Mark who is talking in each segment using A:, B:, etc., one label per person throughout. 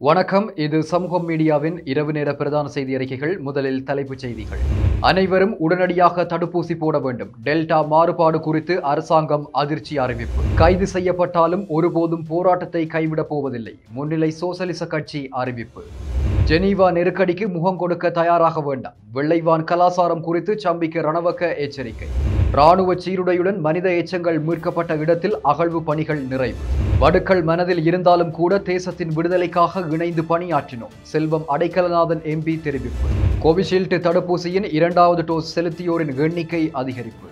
A: வணக்கம் இது சமூகம் மீடியாவின் இரவு நேர பிரதான செய்தி அறிக்கைகள் முதலில் தலைப்புச் செய்திகள் அனைவரும் உடனடியாக தடுப்பூசி போட வேண்டும் டெல்டா மாறுபாடு குறித்து அரசாங்கம் அதிர்ச்சி அறிவிப்பு கைது செய்யப்பட்டாலும் ஒருபோதும் போராட்டத்தை கைவிடப் போவதில்லை முன்னிலை சோசலிச கட்சி அறிவிப்பு ஜெனீவா நெருக்கடிக்கு முகம் கொடுக்க தயாராக வேண்டாம் வெள்ளைவான் கலாசாரம் குறித்து சம்பிக்க ரணவக்க எச்சரிக்கை ராணுவ சீருடையுடன் மனித எச்சங்கள் மீட்கப்பட்ட இடத்தில் அகழ்வு பணிகள் நிறைவு வடுக்கள் மனதில் இருந்தாலும் கூட தேசத்தின் விடுதலைக்காக இணைந்து பணியாற்றினோம் செல்வம் அடைக்கலநாதன் எம்பி தெரிவிப்பு கோவிஷீல்டு தடுப்பூசியின் இரண்டாவது டோஸ் செலுத்தியோரின் எண்ணிக்கை அதிகரிப்பு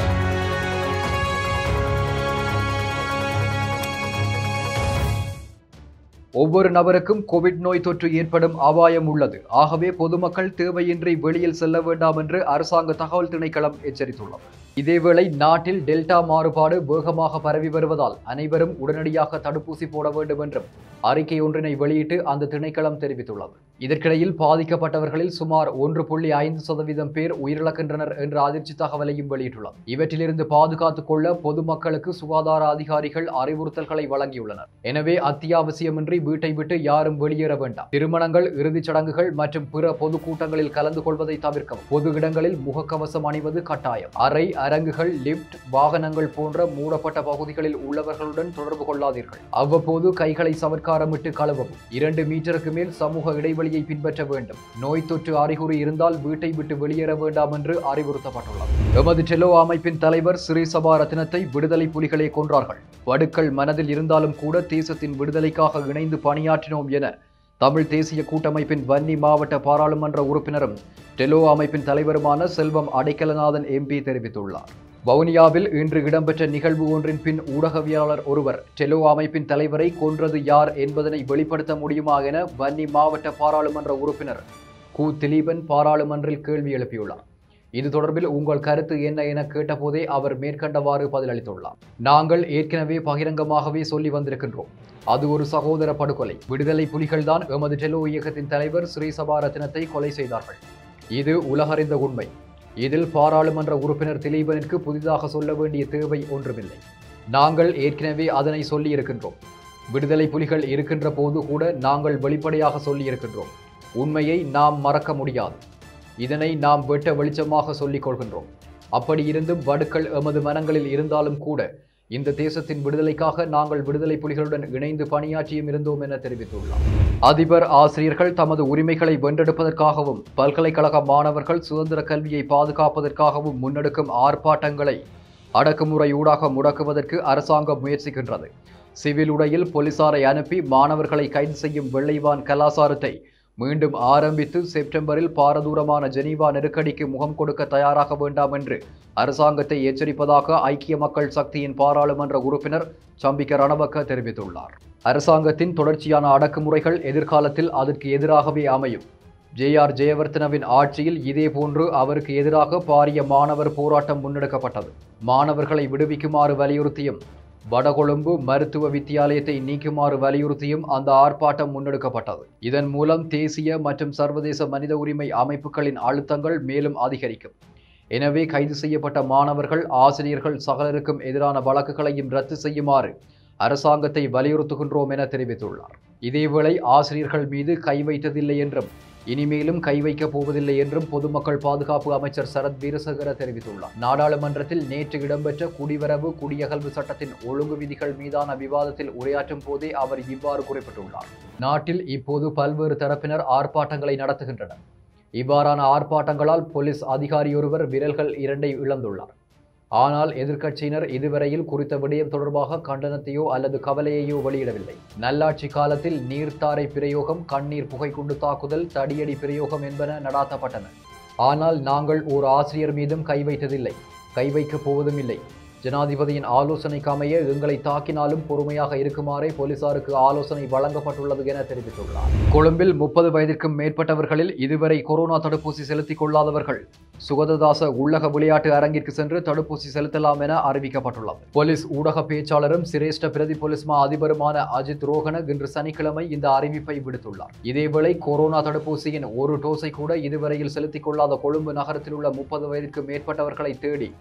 A: ஒவ்வொரு நபருக்கும் கோவிட் நோய் தொற்று ஏற்படும் அபாயம் உள்ளது ஆகவே பொதுமக்கள் தேவையின்றி வெளியில் செல்ல வேண்டாம் என்று அரசாங்க தகவல் திணைக்களம் எச்சரித்துள்ளது இதேவேளை நாட்டில் டெல்டா மாறுபாடு வேகமாக பரவி வருவதால் அனைவரும் உடனடியாக தடுப்பூசி போட வேண்டும் என்றும் அறிக்கை ஒன்றினை வெளியிட்டு அந்த திணைக்களம் தெரிவித்துள்ளது இதற்கிடையில் பாதிக்கப்பட்டவர்களில் சுமார் ஒன்று புள்ளி ஐந்து சதவீதம் பேர் உயிரிழக்கின்றனர் என்ற அதிர்ச்சி தகவலையும் வெளியிட்டுள்ளது இவற்றிலிருந்து பாதுகாத்துக் கொள்ள பொதுமக்களுக்கு சுகாதார அதிகாரிகள் அறிவுறுத்தல்களை வழங்கியுள்ளனர் எனவே அத்தியாவசியமின்றி வீட்டை விட்டு யாரும் வெளியேற வேண்டாம் திருமணங்கள் இறுதிச் சடங்குகள் மற்றும் பிற பொதுக்கூட்டங்களில் கலந்து கொள்வதை தவிர்க்கவும் பொது இடங்களில் முகக்கவசம் அணிவது கட்டாயம் அறை அரங்குகள் லிப்ட் வாகனங்கள் போன்ற மூடப்பட்ட பகுதிகளில் உள்ளவர்களுடன் தொடர்பு கொள்ளாதீர்கள் அவ்வப்போது கைகளை சமர்க்காரமிட்டு கழுவவும் இரண்டு மீட்டருக்கு மேல் சமூக இடைவெளியை பின்பற்ற வேண்டும் நோய் தொற்று அறிகுறி இருந்தால் வீட்டை விட்டு வெளியேற வேண்டாம் என்று அறிவுறுத்தப்பட்டுள்ளது எமது டெலோ அமைப்பின் தலைவர் ஸ்ரீ சபா ரத்னத்தை விடுதலை புலிகளே கொன்றார்கள் வடுக்கள் மனதில் இருந்தாலும் கூட தேசத்தின் விடுதலைக்காக இணைந்து பணியாற்றினோம் என தமிழ் தேசிய கூட்டமைப்பின் வன்னி மாவட்ட பாராளுமன்ற உறுப்பினரும் டெலோ அமைப்பின் தலைவருமான செல்வம் அடைக்கலநாதன் எம்பி தெரிவித்துள்ளார் வவுனியாவில் இன்று இடம்பெற்ற நிகழ்வு ஒன்றின் பின் ஊடகவியலாளர் ஒருவர் டெலோ அமைப்பின் தலைவரை கொன்றது யார் என்பதனை வெளிப்படுத்த முடியுமா என வன்னி மாவட்ட பாராளுமன்ற உறுப்பினர் கு திலீபன் பாராளுமன்றில் கேள்வி எழுப்பியுள்ளார் இது தொடர்பில் உங்கள் கருத்து என்ன என கேட்டபோதே அவர் மேற்கண்டவாறு பதிலளித்துள்ளார் நாங்கள் ஏற்கனவே பகிரங்கமாகவே சொல்லி வந்திருக்கின்றோம் அது ஒரு சகோதர படுகொலை விடுதலை புலிகள்தான் எமது டெலோ இயக்கத்தின் தலைவர் ஸ்ரீசபா ரத்னத்தை கொலை செய்தார்கள் இது உலகறிந்த உண்மை இதில் பாராளுமன்ற உறுப்பினர் திலீபனிற்கு புதிதாக சொல்ல வேண்டிய தேவை ஒன்றுமில்லை நாங்கள் ஏற்கனவே அதனை சொல்லி இருக்கின்றோம் விடுதலை புலிகள் இருக்கின்ற போது கூட நாங்கள் வெளிப்படையாக சொல்லி இருக்கின்றோம் உண்மையை நாம் மறக்க முடியாது இதனை நாம் வெட்ட வெளிச்சமாக சொல்லிக் கொள்கின்றோம் அப்படி இருந்தும் வடுக்கள் எமது மனங்களில் இருந்தாலும் கூட இந்த தேசத்தின் விடுதலைக்காக நாங்கள் விடுதலை புலிகளுடன் இணைந்து பணியாற்றியும் இருந்தோம் என தெரிவித்துள்ளார் அதிபர் ஆசிரியர்கள் தமது உரிமைகளை வென்றெடுப்பதற்காகவும் பல்கலைக்கழக மாணவர்கள் சுதந்திர கல்வியை பாதுகாப்பதற்காகவும் முன்னெடுக்கும் ஆர்ப்பாட்டங்களை அடக்குமுறை ஊடாக முடக்குவதற்கு அரசாங்கம் முயற்சிக்கின்றது சிவில் உடையில் போலீசாரை அனுப்பி மாணவர்களை கைது செய்யும் வெள்ளைவான் கலாசாரத்தை மீண்டும் ஆரம்பித்து செப்டம்பரில் பாரதூரமான ஜெனீவா நெருக்கடிக்கு முகம் கொடுக்க தயாராக வேண்டாம் என்று அரசாங்கத்தை எச்சரிப்பதாக ஐக்கிய மக்கள் சக்தியின் பாராளுமன்ற உறுப்பினர் சம்பிக்க ரணவக்க தெரிவித்துள்ளார் அரசாங்கத்தின் தொடர்ச்சியான அடக்குமுறைகள் எதிர்காலத்தில் அதற்கு எதிராகவே அமையும் ஜே ஆர் ஜெயவர்த்தனவின் ஆட்சியில் இதேபோன்று அவருக்கு எதிராக பாரிய மாணவர் போராட்டம் முன்னெடுக்கப்பட்டது மாணவர்களை விடுவிக்குமாறு வலியுறுத்தியும் வடகொழும்பு மருத்துவ வித்தியாலயத்தை நீக்குமாறு வலியுறுத்தியும் அந்த ஆர்ப்பாட்டம் முன்னெடுக்கப்பட்டது இதன் மூலம் தேசிய மற்றும் சர்வதேச மனித உரிமை அமைப்புகளின் அழுத்தங்கள் மேலும் அதிகரிக்கும் எனவே கைது செய்யப்பட்ட மாணவர்கள் ஆசிரியர்கள் சகலருக்கும் எதிரான வழக்குகளையும் ரத்து செய்யுமாறு அரசாங்கத்தை வலியுறுத்துகின்றோம் என தெரிவித்துள்ளார் இதேவேளை ஆசிரியர்கள் மீது கை வைத்ததில்லை என்றும் இனிமேலும் கை வைக்கப் போவதில்லை என்றும் பொதுமக்கள் பாதுகாப்பு அமைச்சர் சரத் வீரசேகர தெரிவித்துள்ளார் நாடாளுமன்றத்தில் நேற்று இடம்பெற்ற குடிவரவு குடியகல்வு சட்டத்தின் ஒழுங்கு விதிகள் மீதான விவாதத்தில் உரையாற்றும் போதே அவர் இவ்வாறு குறிப்பிட்டுள்ளார் நாட்டில் இப்போது பல்வேறு தரப்பினர் ஆர்ப்பாட்டங்களை நடத்துகின்றனர் இவ்வாறான ஆர்ப்பாட்டங்களால் போலீஸ் அதிகாரியொருவர் விரல்கள் இரண்டை இழந்துள்ளார் ஆனால் எதிர்க்கட்சியினர் இதுவரையில் குறித்த விடயம் தொடர்பாக கண்டனத்தையோ அல்லது கவலையையோ வெளியிடவில்லை நல்லாட்சி காலத்தில் நீர்த்தாரை பிரயோகம் கண்ணீர் புகைக்குண்டு தாக்குதல் தடியடி பிரயோகம் என்பன நடாத்தப்பட்டன ஆனால் நாங்கள் ஓர் ஆசிரியர் மீதும் கை வைத்ததில்லை கை வைக்கப் போவதும் இல்லை ஜனாதிபதியின் ஆலோசனைக்கு அமைய எங்களை தாக்கினாலும் பொறுமையாக இருக்குமாறே போலீசாருக்கு ஆலோசனை வழங்கப்பட்டுள்ளது என தெரிவித்துள்ளார் கொழும்பில் முப்பது வயதிற்கும் மேற்பட்டவர்களில் இதுவரை கொரோனா தடுப்பூசி செலுத்திக் கொள்ளாதவர்கள் சுகததாச உள்ளக விளையாட்டு அரங்கிற்கு சென்று தடுப்பூசி செலுத்தலாம் என அறிவிக்கப்பட்டுள்ளது போலீஸ் ஊடக பேச்சாளரும் சிரேஷ்ட பிரதி போலீஸ் மா அதிபருமான அஜித் ரோகன இன்று சனிக்கிழமை இந்த அறிவிப்பை விடுத்துள்ளார் இதேவேளை கொரோனா தடுப்பூசியின் ஒரு டோஸை கூட இதுவரையில் செலுத்திக் கொள்ளாத கொழும்பு நகரத்தில் உள்ள முப்பது வயதிற்கு மேற்பட்டவர்களை தேடி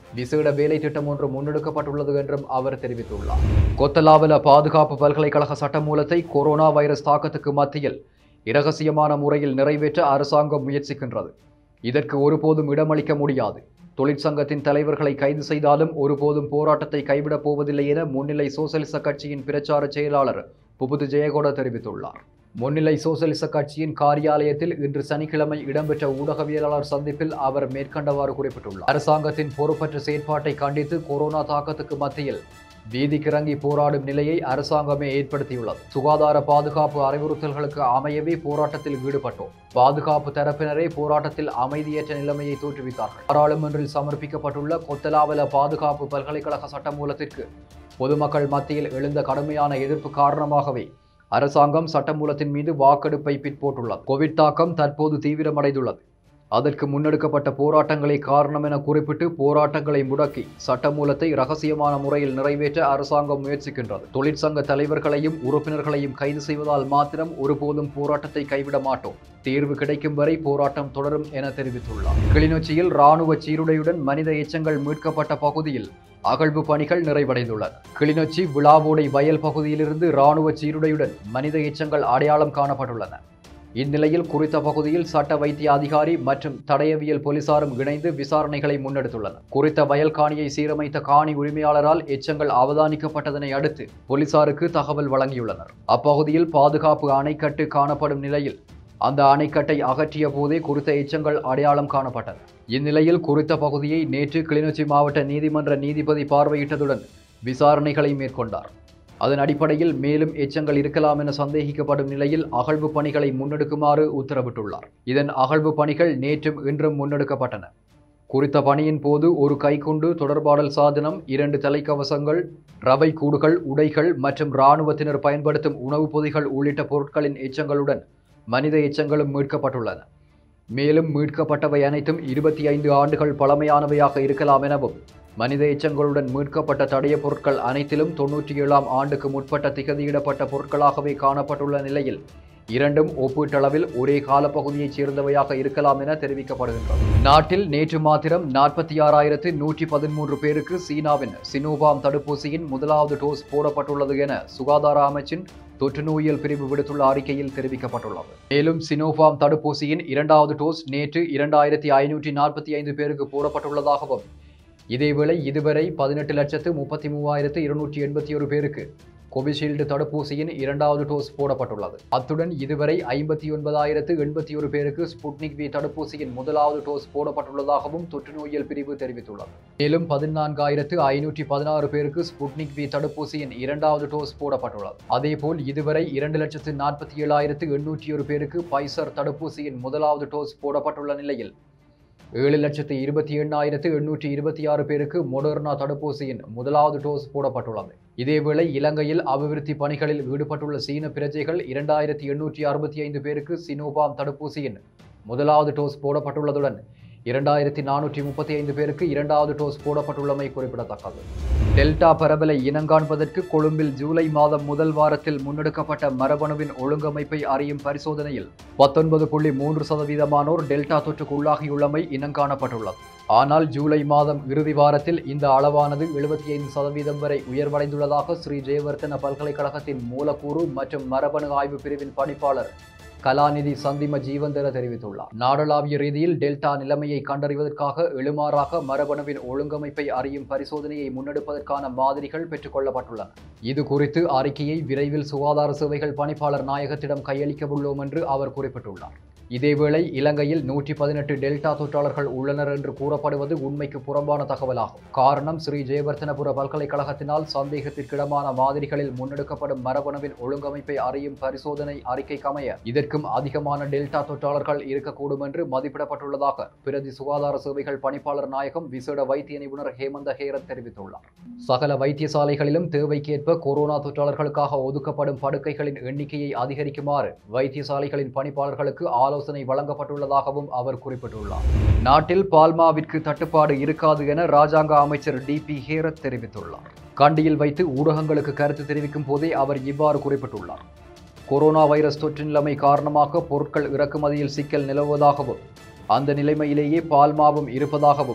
A: விசேட வேலை திட்டம் ஒன்று முன்னெடுக்கப்பட்டுள்ளது என்றும் அவர் தெரிவித்துள்ளார் கொத்தலாவல பாதுகாப்பு பல்கலைக்கழக சட்டமூலத்தை கொரோனா வைரஸ் தாக்கத்துக்கு மத்தியில் இரகசியமான முறையில் நிறைவேற்ற அரசாங்கம் முயற்சிக்கின்றது இதற்கு ஒருபோதும் இடமளிக்க முடியாது தொழிற்சங்கத்தின் தலைவர்களை கைது செய்தாலும் ஒருபோதும் போராட்டத்தை கைவிடப் போவதில்லை என முன்னிலை சோசலிச கட்சியின் பிரச்சார செயலாளர் புபுது ஜெயகொட தெரிவித்துள்ளார் முன்னிலை சோசலிச கட்சியின் காரியாலயத்தில் இன்று சனிக்கிழமை இடம்பெற்ற ஊடகவியலாளர் சந்திப்பில் அவர் மேற்கண்டவாறு குறிப்பிட்டுள்ளார் அரசாங்கத்தின் பொறுப்பற்ற செயற்பாட்டை கண்டித்து கொரோனா தாக்கத்துக்கு மத்தியில் வீதிக்கிறங்கி போராடும் நிலையை அரசாங்கமே ஏற்படுத்தியுள்ளது சுகாதார பாதுகாப்பு அறிவுறுத்தல்களுக்கு அமையவே போராட்டத்தில் ஈடுபட்டோம் பாதுகாப்பு தரப்பினரே போராட்டத்தில் அமைதியற்ற நிலைமையை தோற்றுவித்தார்கள் பாராளுமன்றில் சமர்ப்பிக்கப்பட்டுள்ள கொத்தலாவல பாதுகாப்பு பல்கலைக்கழக சட்டமூலத்திற்கு பொதுமக்கள் மத்தியில் எழுந்த கடுமையான எதிர்ப்பு காரணமாகவே அரசாங்கம் சட்டமூலத்தின் மீது வாக்கெடுப்பை பிற்போட்டுள்ளது கோவிட் தாக்கம் தற்போது தீவிரமடைந்துள்ளது அதற்கு முன்னெடுக்கப்பட்ட போராட்டங்களே காரணம் என குறிப்பிட்டு போராட்டங்களை முடக்கி சட்டமூலத்தை ரகசியமான முறையில் நிறைவேற்ற அரசாங்கம் முயற்சிக்கின்றது தொழிற்சங்க தலைவர்களையும் உறுப்பினர்களையும் கைது செய்வதால் மாத்திரம் ஒருபோதும் போராட்டத்தை கைவிட மாட்டோம் தீர்வு கிடைக்கும் வரை போராட்டம் தொடரும் என தெரிவித்துள்ளார் கிளிநொச்சியில் ராணுவ சீருடையுடன் மனித எச்சங்கள் மீட்கப்பட்ட பகுதியில் அகழ்வு பணிகள் நிறைவடைந்துள்ளன கிளிநொச்சி விழாவோடை வயல் பகுதியிலிருந்து ராணுவ சீருடையுடன் மனித எச்சங்கள் அடையாளம் காணப்பட்டுள்ளன இந்நிலையில் குறித்த பகுதியில் சட்ட வைத்திய அதிகாரி மற்றும் தடயவியல் போலீசாரும் இணைந்து விசாரணைகளை முன்னெடுத்துள்ளனர் குறித்த வயல் காணியை சீரமைத்த காணி உரிமையாளரால் எச்சங்கள் அவதானிக்கப்பட்டதனை அடுத்து போலீசாருக்கு தகவல் வழங்கியுள்ளனர் அப்பகுதியில் பாதுகாப்பு அணைக்கட்டு காணப்படும் நிலையில் அந்த அணைக்கட்டை அகற்றிய போதே குறித்த எச்சங்கள் அடையாளம் காணப்பட்டன இந்நிலையில் குறித்த பகுதியை நேற்று கிளிநொச்சி மாவட்ட நீதிமன்ற நீதிபதி பார்வையிட்டதுடன் விசாரணைகளை மேற்கொண்டார் அதன் அடிப்படையில் மேலும் எச்சங்கள் இருக்கலாம் என சந்தேகிக்கப்படும் நிலையில் அகழ்வு பணிகளை முன்னெடுக்குமாறு உத்தரவிட்டுள்ளார் இதன் அகழ்வு பணிகள் நேற்றும் இன்றும் முன்னெடுக்கப்பட்டன குறித்த பணியின் போது ஒரு கைக்குண்டு தொடர்பாடல் சாதனம் இரண்டு தலைக்கவசங்கள் ரவை கூடுகள் உடைகள் மற்றும் இராணுவத்தினர் பயன்படுத்தும் உணவுப் பொதிகள் உள்ளிட்ட பொருட்களின் எச்சங்களுடன் மனித எச்சங்களும் மீட்கப்பட்டுள்ளன மேலும் மீட்கப்பட்டவை அனைத்தும் இருபத்தி ஐந்து ஆண்டுகள் பழமையானவையாக இருக்கலாம் எனவும் மனித எச்சங்களுடன் மீட்கப்பட்ட தடய பொருட்கள் அனைத்திலும் தொன்னூற்றி ஏழாம் ஆண்டுக்கு முற்பட்ட திகதியிடப்பட்ட பொருட்களாகவே காணப்பட்டுள்ள நிலையில் இரண்டும் ஒப்பீட்டளவில் ஒரே காலப்பகுதியைச் சேர்ந்தவையாக இருக்கலாம் என தெரிவிக்கப்படுகின்றது நாட்டில் நேற்று மாத்திரம் நாற்பத்தி ஆறாயிரத்து நூற்றி பதிமூன்று பேருக்கு சீனாவின் சினோபாம் தடுப்பூசியின் முதலாவது டோஸ் போடப்பட்டுள்ளது என சுகாதார அமைச்சின் தொற்று நோயியல் பிரிவு விடுத்துள்ள அறிக்கையில் தெரிவிக்கப்பட்டுள்ளது மேலும் சினோபாம் தடுப்பூசியின் இரண்டாவது டோஸ் நேற்று இரண்டாயிரத்தி ஐநூற்றி நாற்பத்தி ஐந்து பேருக்கு போடப்பட்டுள்ளதாகவும் இதேவேளை இதுவரை பதினெட்டு லட்சத்து முப்பத்தி மூவாயிரத்து இருநூற்றி எண்பத்தி ஒரு பேருக்கு கோவிஷீல்டு தடுப்பூசியின் இரண்டாவது டோஸ் போடப்பட்டுள்ளது அத்துடன் இதுவரை ஐம்பத்தி ஒன்பதாயிரத்து எண்பத்தி ஒரு பேருக்கு ஸ்புட்னிக் வி தடுப்பூசியின் முதலாவது டோஸ் போடப்பட்டுள்ளதாகவும் தொற்று நோயியல் பிரிவு தெரிவித்துள்ளது மேலும் பதினான்காயிரத்து ஐநூற்றி பதினாறு பேருக்கு ஸ்புட்னிக் வி தடுப்பூசியின் இரண்டாவது டோஸ் போடப்பட்டுள்ளது அதேபோல் இதுவரை இரண்டு லட்சத்து நாற்பத்தி ஏழாயிரத்து எண்ணூற்றி ஒரு பேருக்கு பைசர் தடுப்பூசியின் முதலாவது டோஸ் போடப்பட்டுள்ள நிலையில் ஏழு லட்சத்து இருபத்தி எண்ணாயிரத்து எண்ணூற்றி இருபத்தி ஆறு பேருக்கு மொடர்னா தடுப்பூசியின் முதலாவது டோஸ் போடப்பட்டுள்ளது இதேவேளை இலங்கையில் அபிவிருத்தி பணிகளில் ஈடுபட்டுள்ள சீன பிரஜைகள் இரண்டாயிரத்தி எண்ணூற்றி அறுபத்தி ஐந்து பேருக்கு சினோபாம் தடுப்பூசியின் முதலாவது டோஸ் போடப்பட்டுள்ளதுடன் இரண்டாயிரத்தி நானூற்றி முப்பத்தி ஐந்து பேருக்கு இரண்டாவது டோஸ் போடப்பட்டுள்ளமை குறிப்பிடத்தக்கது டெல்டா பரவலை இனங்காண்பதற்கு கொழும்பில் ஜூலை மாதம் முதல் வாரத்தில் முன்னெடுக்கப்பட்ட மரபணுவின் ஒழுங்கமைப்பை அறியும் பரிசோதனையில் பத்தொன்பது புள்ளி மூன்று சதவீதமானோர் டெல்டா தொற்றுக்கு உள்ளாகியுள்ளமை இனங்காணப்பட்டுள்ளது ஆனால் ஜூலை மாதம் இறுதி வாரத்தில் இந்த அளவானது எழுபத்தி ஐந்து சதவீதம் வரை உயர்வடைந்துள்ளதாக ஸ்ரீ ஜெயவர்த்தன பல்கலைக்கழகத்தின் மூலக்கூறு மற்றும் மரபணு ஆய்வு பிரிவின் பணிப்பாளர் கலாநிதி சந்திம ஜீவந்தர தெரிவித்துள்ளார் நாடளாவிய ரீதியில் டெல்டா நிலைமையை கண்டறிவதற்காக எழுமாறாக மரபணுவின் ஒழுங்கமைப்பை அறியும் பரிசோதனையை முன்னெடுப்பதற்கான மாதிரிகள் பெற்றுக்கொள்ளப்பட்டுள்ளன இது குறித்து அறிக்கையை விரைவில் சுகாதார சேவைகள் பணிப்பாளர் நாயகத்திடம் கையளிக்க உள்ளோம் என்று அவர் குறிப்பிட்டுள்ளார் இதேவேளை இலங்கையில் நூற்றி பதினெட்டு டெல்டா தொற்றாளர்கள் உள்ளனர் என்று கூறப்படுவது உண்மைக்கு புறம்பான தகவலாகும் காரணம் ஸ்ரீ ஜெயவர்த்தனபுர பல்கலைக்கழகத்தினால் சந்தேகத்திற்கிடமான மாதிரிகளில் முன்னெடுக்கப்படும் மரபணுவின் ஒழுங்கமைப்பை அறியும் பரிசோதனை அறிக்கைக்கமைய இதற்கும் அதிகமான டெல்டா தொற்றாளர்கள் இருக்கக்கூடும் என்று மதிப்பிடப்பட்டுள்ளதாக பிரதி சுகாதார சேவைகள் பணிப்பாளர் நாயகம் விசேட வைத்திய நிபுணர் ஹேமந்த ஹேரத் தெரிவித்துள்ளார் சகல வைத்தியசாலைகளிலும் தேவைக்கேற்ப கொரோனா தொற்றாளர்களுக்காக ஒதுக்கப்படும் படுக்கைகளின் எண்ணிக்கையை அதிகரிக்குமாறு வைத்தியசாலைகளின் பணிப்பாளர்களுக்கு ஆலோசனை வழங்கப்பட்டுள்ளதாகவும் அவர் குறிப்பிட்டுள்ளார் நாட்டில் பால்மாவிற்கு தட்டுப்பாடு இருக்காது என ராஜாங்க அமைச்சர் டி பி ஹேரத் தெரிவித்துள்ளார் கண்டியில் வைத்து ஊடகங்களுக்கு கருத்து தெரிவிக்கும் போதே அவர் இவ்வாறு குறிப்பிட்டுள்ளார் கொரோனா வைரஸ் தொற்று நிலைமை காரணமாக பொருட்கள் இறக்குமதியில் சிக்கல் நிலவுவதாகவும் அந்த நிலைமையிலேயே பால்மாவும் இருப்பதாகவும்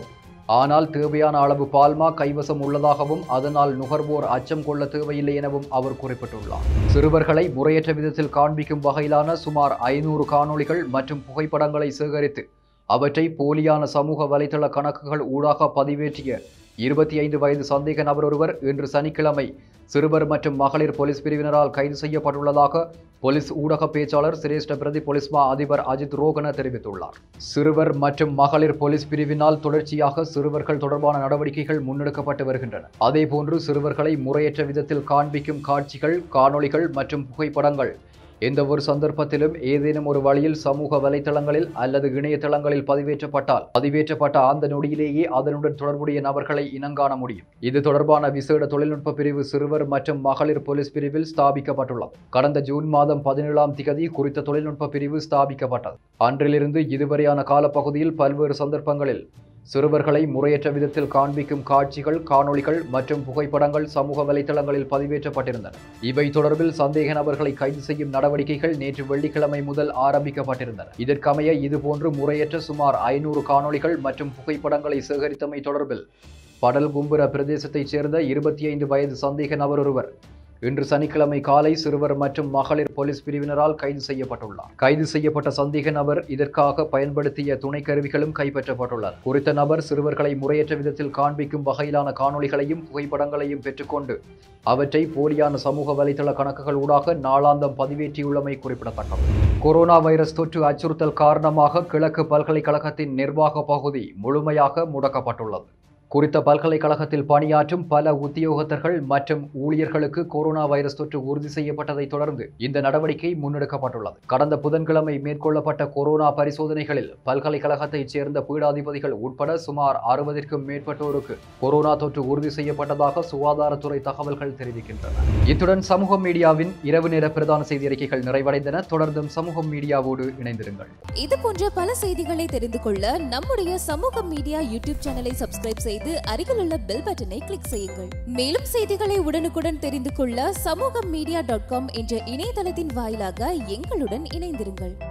A: ஆனால் தேவையான அளவு பால்மா கைவசம் உள்ளதாகவும் அதனால் நுகர்வோர் அச்சம் கொள்ள தேவையில்லை எனவும் அவர் குறிப்பிட்டுள்ளார் சிறுவர்களை முறையற்ற விதத்தில் காண்பிக்கும் வகையிலான சுமார் ஐநூறு காணொளிகள் மற்றும் புகைப்படங்களை சேகரித்து அவற்றை போலியான சமூக வலைதள கணக்குகள் ஊடாக பதிவேற்றிய இருபத்தி ஐந்து வயது சந்தேக நபர் ஒருவர் இன்று சனிக்கிழமை சிறுவர் மற்றும் மகளிர் போலீஸ் பிரிவினரால் கைது செய்யப்பட்டுள்ளதாக போலீஸ் ஊடக பேச்சாளர் சிரேஷ்ட பிரதி போலீஸ் மா அதிபர் அஜித் ரோகன தெரிவித்துள்ளார் சிறுவர் மற்றும் மகளிர் போலீஸ் பிரிவினால் தொடர்ச்சியாக சிறுவர்கள் தொடர்பான நடவடிக்கைகள் முன்னெடுக்கப்பட்டு வருகின்றன அதேபோன்று சிறுவர்களை முறையற்ற விதத்தில் காண்பிக்கும் காட்சிகள் காணொளிகள் மற்றும் புகைப்படங்கள் எந்த ஒரு சந்தர்ப்பத்திலும் ஏதேனும் ஒரு வழியில் சமூக வலைத்தளங்களில் அல்லது இணையதளங்களில் பதிவேற்றப்பட்டால் பதிவேற்றப்பட்ட அந்த நொடியிலேயே அதனுடன் தொடர்புடைய நபர்களை இனங்காண முடியும் இது தொடர்பான விசேட தொழில்நுட்ப பிரிவு சிறுவர் மற்றும் மகளிர் போலீஸ் பிரிவில் ஸ்தாபிக்கப்பட்டுள்ளது கடந்த ஜூன் மாதம் பதினேழாம் திகதி குறித்த தொழில்நுட்ப பிரிவு ஸ்தாபிக்கப்பட்டது அன்றிலிருந்து இதுவரையான காலப்பகுதியில் பல்வேறு சந்தர்ப்பங்களில் சிறுவர்களை முறையற்ற விதத்தில் காண்பிக்கும் காட்சிகள் காணொளிகள் மற்றும் புகைப்படங்கள் சமூக வலைதளங்களில் பதிவேற்றப்பட்டிருந்தன இவை தொடர்பில் சந்தேக நபர்களை கைது செய்யும் நடவடிக்கைகள் நேற்று வெள்ளிக்கிழமை முதல் ஆரம்பிக்கப்பட்டிருந்தன இதற்கமைய இதுபோன்று முறையற்ற சுமார் ஐநூறு காணொளிகள் மற்றும் புகைப்படங்களை சேகரித்தமை தொடர்பில் படல் கும்புர பிரதேசத்தைச் சேர்ந்த இருபத்தி ஐந்து வயது சந்தேக நபர் ஒருவர் இன்று சனிக்கிழமை காலை சிறுவர் மற்றும் மகளிர் போலீஸ் பிரிவினரால் கைது செய்யப்பட்டுள்ளார் கைது செய்யப்பட்ட சந்தேக நபர் இதற்காக பயன்படுத்திய துணை கருவிகளும் கைப்பற்றப்பட்டுள்ளன குறித்த நபர் சிறுவர்களை முறையற்ற விதத்தில் காண்பிக்கும் வகையிலான காணொளிகளையும் புகைப்படங்களையும் பெற்றுக்கொண்டு அவற்றை போலியான சமூக வலைதள கணக்குகள் ஊடாக நாளாந்தம் பதிவேற்றியுள்ளமை குறிப்பிடத்தக்கது கொரோனா வைரஸ் தொற்று அச்சுறுத்தல் காரணமாக கிழக்கு பல்கலைக்கழகத்தின் நிர்வாக பகுதி முழுமையாக முடக்கப்பட்டுள்ளது குறித்த பல்கலைக்கழகத்தில் பணியாற்றும் பல உத்தியோகத்தர்கள் மற்றும் ஊழியர்களுக்கு கொரோனா வைரஸ் தொற்று உறுதி செய்யப்பட்டதைத் தொடர்ந்து இந்த நடவடிக்கை முன்னெடுக்கப்பட்டுள்ளது கடந்த புதன்கிழமை மேற்கொள்ளப்பட்ட கொரோனா பரிசோதனைகளில் பல்கலைக்கழகத்தைச் சேர்ந்த பீடாதிபதிகள் உட்பட சுமார் அறுபதிற்கும் மேற்பட்டோருக்கு கொரோனா தொற்று உறுதி செய்யப்பட்டதாக சுகாதாரத்துறை தகவல்கள் தெரிவிக்கின்றன இத்துடன் சமூக மீடியாவின் இரவு நேர பிரதான செய்தி அறிக்கைகள் நிறைவடைந்தன தொடர்ந்தும் சமூக மீடியாவோடு இணைந்திருங்கள்
B: இது போன்ற பல செய்திகளை தெரிந்து கொள்ள நம்முடைய சமூக மீடியா யூடியூப் சேனலை சப்ஸ்கிரைப் செய்து அருகில் உள்ள பெல் பட்டனை கிளிக் செய்யுங்கள் மேலும் செய்திகளை உடனுக்குடன் தெரிந்து கொள்ள சமூக மீடியா டாட் காம் என்ற இணையதளத்தின் வாயிலாக எங்களுடன் இணைந்திருங்கள்